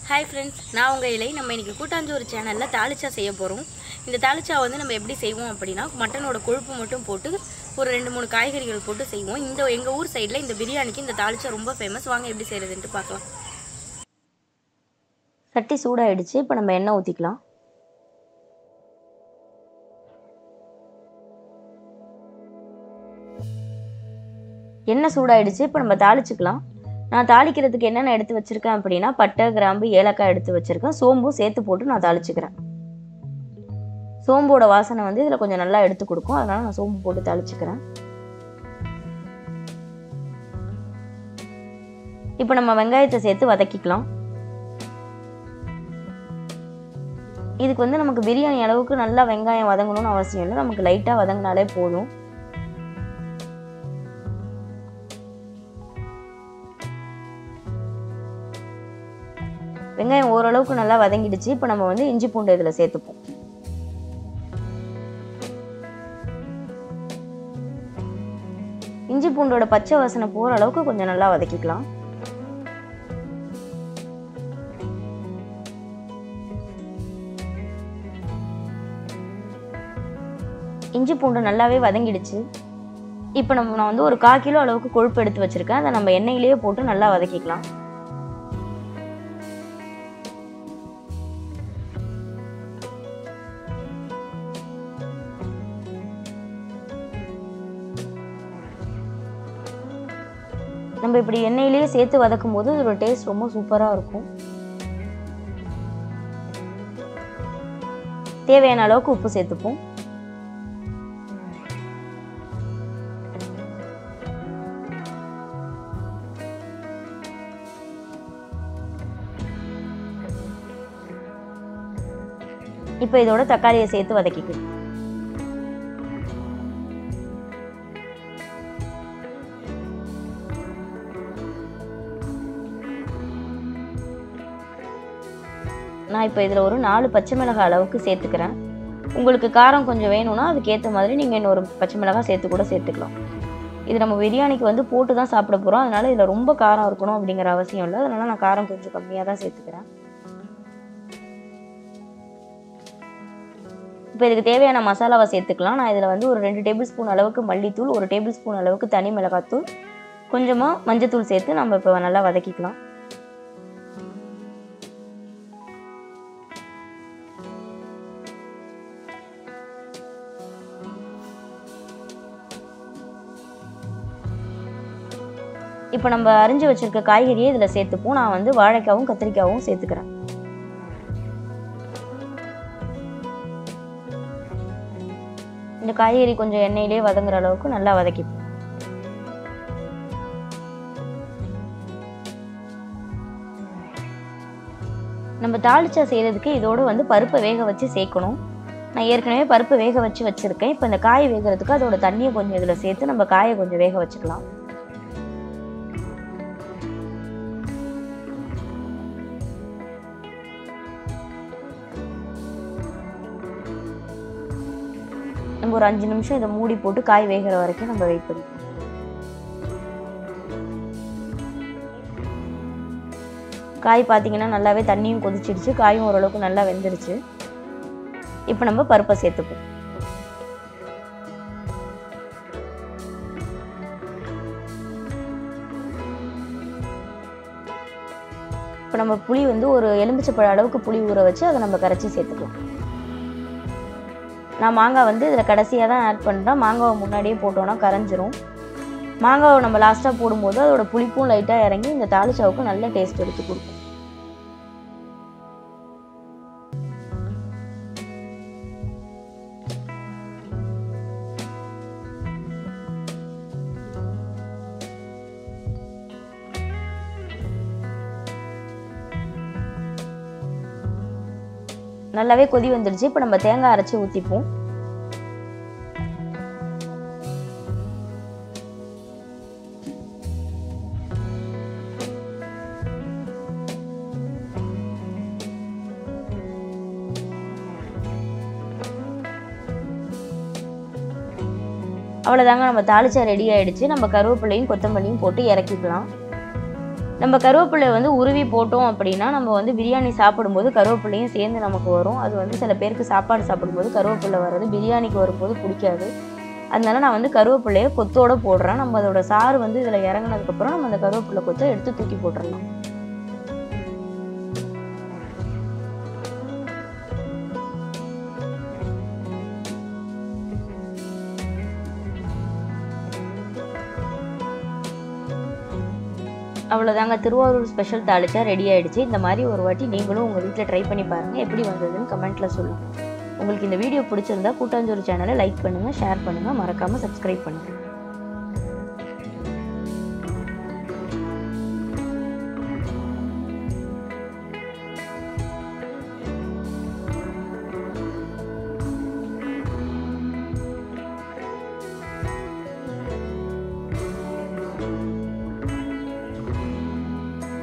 hi friends நான் உங்கள் இலை நம்ம இன்றைக்கி கூட்டாஞ்சோறு சேனலில் தாளிச்சா செய்ய போகிறோம் இந்த தாளிச்சா வந்து நம்ம எப்படி செய்வோம் அப்படின்னா மட்டனோட கொழுப்பு மட்டும் போட்டு ஒரு ரெண்டு மூணு காய்கறிகள் போட்டு செய்வோம் இந்த எங்கள் ஊர் சைடில் இந்த பிரியாணிக்கு இந்த தாளிச்சா ரொம்ப ஃபேமஸ் வாங்க எப்படி செய்கிறதுன்ட்டு பார்க்கலாம் சட்டி சூடாயிடுச்சு இப்போ நம்ம எண்ணெய் ஊற்றிக்கலாம் எண்ணெய் சூடாயிடுச்சு இப்போ நம்ம தாளிச்சுக்கலாம் நான் தாளிக்கிறதுக்கு என்னென்ன எடுத்து வச்சுருக்கேன் அப்படின்னா பட்டை கிராம்பு ஏலக்காய் எடுத்து வச்சுருக்கேன் சோம்பும் சேர்த்து போட்டு நான் தாளிச்சுக்கிறேன் சோம்போட வாசனை வந்து இதில் கொஞ்சம் நல்லா எடுத்து கொடுக்கும் அதனால் நான் சோம்பு போட்டு தாளிச்சுக்கிறேன் இப்போ நம்ம வெங்காயத்தை சேர்த்து வதக்கிக்கலாம் இதுக்கு வந்து நமக்கு பிரியாணி அளவுக்கு நல்லா வெங்காயம் வதங்கணும்னு அவசியம் இல்லை நமக்கு லைட்டாக வதங்கினாலே போதும் வெங்காயம் ஓரளவுக்கு நல்லா வதங்கிடுச்சு இப்போ நம்ம வந்து இஞ்சி பூண்டு இதில் சேர்த்துப்போம் இஞ்சி பூண்டோட பச்சை வாசனை போகிற அளவுக்கு கொஞ்சம் நல்லா வதக்கிக்கலாம் இஞ்சி பூண்டு நல்லாவே வதங்கிடுச்சு இப்போ நம்ம நான் வந்து ஒரு கால் கிலோ அளவுக்கு கொழுப்பு எடுத்து வச்சுருக்கேன் அதை நம்ம எண்ணெயிலேயே போட்டு நல்லா வதக்கிக்கலாம் நம்ம இப்படி எண்ணெயிலேயே சேர்த்து வதக்கும் போது இதோட டேஸ்ட் ரொம்ப சூப்பராக இருக்கும் தேவையான அளவுக்கு உப்பு சேர்த்துப்போம் இப்போ இதோட தக்காளியை சேர்த்து வதக்கிக்கலாம் நான் இப்போ இதில் ஒரு நாலு பச்சை மிளகாய் அளவுக்கு சேர்த்துக்கிறேன் உங்களுக்கு காரம் கொஞ்சம் வேணும்னா அதுக்கேற்ற மாதிரி நீங்கள் இன்னொரு பச்சை மிளகாய் சேர்த்து கூட சேர்த்துக்கலாம் இது நம்ம பிரியாணிக்கு வந்து போட்டு தான் சாப்பிட போகிறோம் அதனால் இதில் ரொம்ப காரம் இருக்கணும் அப்படிங்கிற அவசியம் இல்லை அதனால் நான் காரம் கொஞ்சம் கம்மியாக தான் சேர்த்துக்கிறேன் இப்போ இதுக்கு தேவையான மசாலாவை சேர்த்துக்கலாம் நான் இதில் வந்து ஒரு ரெண்டு டேபிள் ஸ்பூன் அளவுக்கு மல்லித்தூள் ஒரு டேபிள் ஸ்பூன் அளவுக்கு தனி மிளகாத்தூள் கொஞ்சமாக மஞ்சத்தூள் சேர்த்து நம்ம இப்போ நல்லா வதக்கிக்கலாம் இப்போ நம்ம அரிஞ்சு வச்சிருக்க காய்கறியை இதில் சேர்த்துப்போம் நான் வந்து வாழைக்காவும் கத்திரிக்காவும் சேர்த்துக்கிறேன் இந்த காய்கறி கொஞ்சம் எண்ணெயிலே வதங்குற அளவுக்கு நல்லா வதக்கிப்போம் நம்ம தாளிச்சா செய்கிறதுக்கு இதோடு வந்து பருப்பை வேக வச்சு சேர்க்கணும் நான் ஏற்கனவே பருப்பு வேக வச்சு வச்சுருக்கேன் இப்போ இந்த காய் வேகிறதுக்கு அதோட தண்ணியை கொஞ்சம் இதில் சேர்த்து நம்ம காயை கொஞ்சம் வேக வச்சுக்கலாம் நம்ம ஒரு அஞ்சு நிமிஷம் இதை மூடி போட்டு காய் வேகிற வரைக்கும் நம்ம வெயிட் பண்ணிக்கலாம் காய் பார்த்தீங்கன்னா நல்லாவே தண்ணியும் கொதிச்சிடுச்சு காயும் ஓரளவுக்கு நல்லா வெந்துருச்சு இப்போ நம்ம பருப்பை சேர்த்துப்போம் இப்போ நம்ம புளி வந்து ஒரு எலுமிச்சப்பழ அளவுக்கு புளி ஊற வச்சு அதை நம்ம கரைச்சி சேர்த்துக்கலாம் நான் மாங்காய் வந்து இதில் கடைசியாக தான் ஆட் பண்ணுறேன் மாங்காவை முன்னாடியே போட்டோன்னா கரைஞ்சிரும் மாங்காவை நம்ம லாஸ்ட்டாக போடும்போது அதோட புளிப்பும் லைட்டாக இறங்கி இந்த தாளிச்சாவுக்கு நல்ல டேஸ்ட் எடுத்து கொடுக்கும் நல்லாவே கொதி வந்துடுச்சு இப்போ நம்ம தேங்காய் அரைச்சி ஊற்றிப்போம் அவ்வளோதாங்க நம்ம தாளிச்சா ரெடி ஆயிடுச்சு நம்ம கருவேப்பிலையும் கொத்தமல்லியும் போட்டு இறக்கிக்கலாம் நம்ம கருவேப்பிலையை வந்து உருவி போட்டோம் அப்படின்னா நம்ம வந்து பிரியாணி சாப்பிடும்போது கருவேப்பிலையும் சேர்ந்து நமக்கு வரும் அது வந்து சில பேருக்கு சாப்பாடு சாப்பிடும்போது கருவேப்பிலை வர்றது பிரியாணிக்கு வரும்போது பிடிக்காது அதனால நான் வந்து கருவேப்பிலையை கொத்தோட போடுறேன் நம்ம அதோட சாறு வந்து இதில் இறங்குனதுக்கப்புறம் நம்ம அந்த கருவேப்பிலை கொத்தை எடுத்து தூக்கி போட்டுடலாம் அவ்வளோதாங்க திருவாரூர் ஸ்பெஷல் தாளிச்சா ரெடி ஆயிடுச்சு இந்த மாதிரி ஒரு வாட்டி நீங்களும் உங்கள் வீட்டில் ட்ரை பண்ணி பாருங்கள் எப்படி வந்ததுன்னு கமெண்ட்டில் சொல்லுங்கள் உங்களுக்கு இந்த வீடியோ பிடிச்சிருந்தா கூட்டாஞ்சோறு சேனலை லைக் பண்ணுங்கள் ஷேர் பண்ணுங்கள் மறக்காமல் சப்ஸ்கிரைப் பண்ணுங்கள்